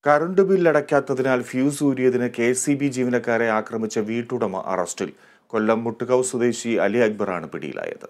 current bill അടയ്ക്കാത്തതിനാൽ fuse ഊരിയതിന് K C B ജീവനക്കാരെ ആക്രമിച്ച വീട്ടുടമ അറസ്റ്റിൽ കൊല്ലം മുട്ടുകാവ് സ്വദേശി അലി അക്ബറാണ് പിടിയിലായത്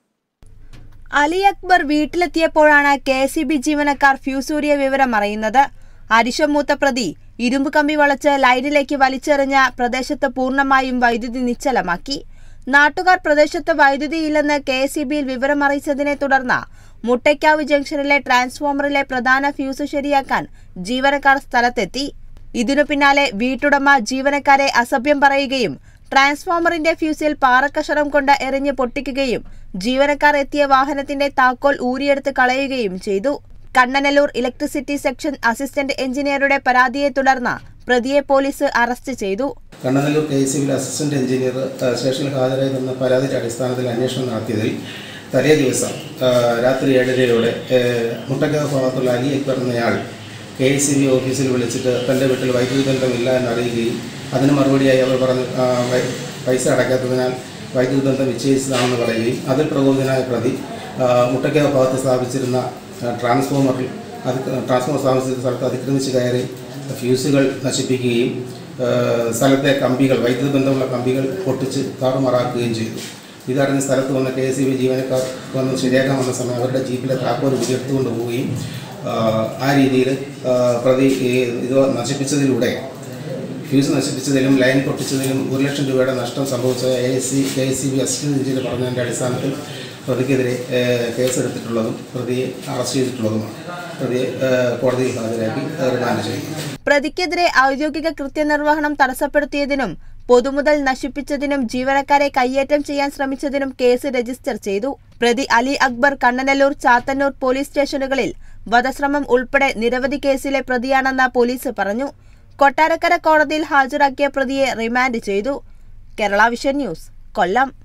അലി അക്ബർ വീട്ടിലെത്തിയപ്പോഴാണ് കെ എസ് ബി ജീവനക്കാർ ഫ്യൂസൂരിയ വിവരം അറിയുന്നത് അരിശം മൂത്ത പ്രതി ഇരുമ്പ് കമ്പി വളച്ച് ലൈനിലേക്ക് വലിച്ചെറിഞ്ഞ പ്രദേശത്ത് പൂർണ്ണമായും വൈദ്യുതി നിശ്ചലമാക്കി നാട്ടുകാർ പ്രദേശത്ത് വൈദ്യുതിയില്ലെന്ന് കെ എസ് ഇ ബിയിൽ വിവരം അറിയിച്ചതിനെ തുടർന്ന് മുട്ടയ്ക്കാവ് ജംഗ്ഷനിലെ ട്രാൻസ്ഫോമറിലെ പ്രധാന ഫ്യൂസ് ശരിയാക്കാൻ ജീവനക്കാർ സ്ഥലത്തെത്തി ഇതിനു പിന്നാലെ വീട്ടുടമ ജീവനക്കാരെ അസഭ്യം പറയുകയും ട്രാൻസ്ഫോമറിന്റെ ഫ്യൂസിൽ പാറക്കഷണം കൊണ്ട് എറിഞ്ഞ് പൊട്ടിക്കുകയും ജീവനക്കാർ എത്തിയ വാഹനത്തിന്റെ താക്കോൽ ഊരിയെടുത്ത് കളയുകയും ചെയ്തു കണ്ണനല്ലൂർ ഇലക്ട്രിസിറ്റി സെക്ഷൻ അസിസ്റ്റന്റ് എഞ്ചിനീയറുടെ പരാതിയെ തുടർന്ന് പ്രതിയെ പോലീസ് അറസ്റ്റ് ചെയ്തു കണ്ണനല്ലൂർ കെ സി ബിയിലെ അസിസ്റ്റന്റ് എഞ്ചിനീയർ ആ, സ്റ്റേഷനിൽ ഹാജരായി തന്ന പരാതിയുടെ അടിസ്ഥാനത്തിൽ അന്വേഷണം നടത്തിയതിൽ തലേ ദിവസം ആ, രാത്രി ഏഴരയോടെ ആ, മുട്ടക്കക ഭാഗത്തുള്ള അലി അക്ബർ എന്നയാൾ കെ എസ് സി ബി ഓഫീസിൽ വിളിച്ചിട്ട് തൻ്റെ വീട്ടിൽ വൈദ്യുതി ബന്ധമില്ല എന്ന് അറിയുകയും അതിന് മറുപടിയായി അവർ പറഞ്ഞു ആ, വൈ- പൈസ അടയ്ക്കാത്തതിനാൽ വൈദ്യുതി ബന്ധം വിച്ഛേദിച്ചതാണെന്ന് പറയുകയും അതിൽ പ്രകോപിതനായ പ്രതി ആ, മുട്ടക്കക ഭാഗത്ത് സ്ഥാപിച്ചിരുന്ന ആ, ട്രാൻസ്ഫോമറിൽ അത് ട്രാൻസ്ഫോമർ സ്ഥാപിച്ചിരുന്ന സ്ഥലത്ത് അതിക്രമിച്ച് കയറി ഫ്യൂസുകൾ നശിപ്പിക്കുകയും ആ, സ്ഥലത്തെ കമ്പികൾ വൈദ്യുതി ബന്ധമുള്ള കമ്പികൾ പൊട്ടിച്ച് താറുമാറാക്കുകയും ചെയ്തു ഇതറിഞ്ഞ് സ്ഥലത്ത് വന്ന കെ എസ് ബി ജീവനക്കാർ വന്ന് ശരിയാക്കാൻ വന്ന സമയം അവരുടെ ജീപ്പിലെ താക്കോൽ എടുത്തുകൊണ്ട് പോവുകയും ആ, ആ രീതിയിൽ ആ, പ്രതി ഈ ഇത് നശിപ്പിച്ചതിലൂടെ ഫ്യൂസ് നശിപ്പിച്ചതിലും ലൈൻ പൊട്ടിച്ചതിലും ഒരു ലക്ഷം രൂപയുടെ നഷ്ടം സംഭവിച്ച A S C K S C B assistant engineer പറഞ്ഞതിൻ്റെ അടിസ്ഥാനത്തിൽ പ്രതിക്കെതിരെ ഏഹ്, കേസെടുത്തിട്ടുള്ളതും പ്രതിയെ അറസ്റ്റ് ചെയ്തിട്ടുള്ളതുമാണ് പ്രതിയെ ഏഹ്, കോടതിയിൽ ഹാജരാക്കി റിമാൻഡ് ചെയ്യുന്നു പ്രതിക്കെതിരെ ഔദ്യോഗിക കൃത്യനിർവഹണം തടസ്സപ്പെടുത്തിയതിനും പൊതുമുതൽ നശിപ്പിച്ചതിനും ജീവനക്കാരെ കയ്യേറ്റം ചെയ്യാൻ ശ്രമിച്ചതിനും കേസ് രജിസ്റ്റർ ചെയ്തു പ്രതി അലി അക്ബർ കണ്ണനല്ലൂർ ചാത്തന്നൂർ പോലീസ് സ്റ്റേഷനുകളിൽ വധശ്രമം ഉൾപ്പെടെ നിരവധി കേസിലെ പ്രതിയാണെന്ന് പോലീസ് പറഞ്ഞു കൊട്ടാരക്കര കോടതിയിൽ ഹാജരാക്കിയ പ്രതിയെ റിമാൻഡ് ചെയ്തു കേരള വിഷൻ ന്യൂസ് കൊല്ലം